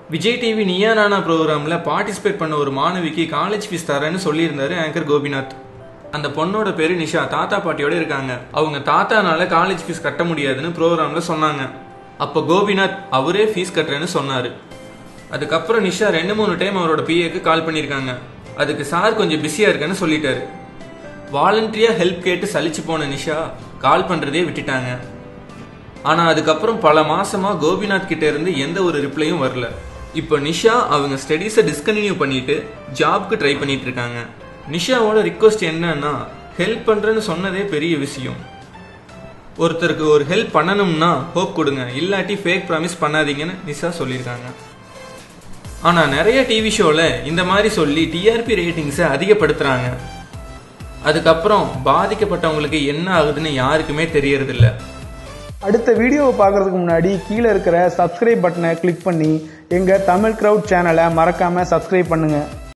Vijay TV நியா நானா ப்ரோக்ராமில் participate பண்ண ஒரு மாணவிக்கு காலேஜ் ஃபீஸ் தரேன்னு சொல்லியிருந்தாரு ஆங்கர் கோபிநாத் அந்த பொண்ணோட பேரு நிஷா தாத்தா பாட்டியோட இருக்காங்க அவங்க தாத்தானால காலேஜ் ஃபீஸ் கட்ட முடியாதுன்னு ப்ரோக்ராம்ல சொன்னாங்க அப்போ கோபிநாத் அவரே ஃபீஸ் கட்டுறேன்னு சொன்னாரு அதுக்கப்புறம் நிஷா ரெண்டு மூணு டைம் அவரோட பிஏக்கு கால் பண்ணியிருக்காங்க அதுக்கு சார் கொஞ்சம் பிஸியாக இருக்கேன்னு சொல்லிட்டாரு வாலண்டரியா ஹெல்ப் கேட்டு சலிச்சு போன நிஷா கால் பண்றதே விட்டுட்டாங்க ஆனா அதுக்கப்புறம் பல மாசமா கோபிநாத் கிட்ட இருந்து எந்த ஒரு ரிப்ளையும் வரல இப்போ நிஷா அவங்க ஸ்டடீஸை டிஸ்கண்டினியூ பண்ணிட்டு ஜாப்க்கு ட்ரை பண்ணிட்டு இருக்காங்க நிஷாவோட ரிக்வஸ்ட் என்னன்னா ஹெல்ப் பண்றேன்னு சொன்னதே பெரிய விஷயம் ஒருத்தருக்கு ஒரு ஹெல்ப் பண்ணணும்னா ஹோப் கொடுங்க இல்லாட்டி ஃபேக் ப்ராமிஸ் பண்ணாதீங்கன்னு நிஷா சொல்லியிருக்காங்க ஆனா நிறைய டிவி ஷோல இந்த மாதிரி சொல்லி டிஆர்பி ரேட்டிங்ஸை அதிகப்படுத்துறாங்க அதுக்கப்புறம் பாதிக்கப்பட்டவங்களுக்கு என்ன ஆகுதுன்னு யாருக்குமே தெரியறதில்ல அடுத்த வீடியோவை பார்க்கறதுக்கு முன்னாடி கீழே இருக்கிற சப்ஸ்கிரைப் பட்டனை கிளிக் பண்ணி எங்கள் தமிழ் க்ரௌட் சேனலை மறக்காமல் சப்ஸ்கிரைப் பண்ணுங்கள்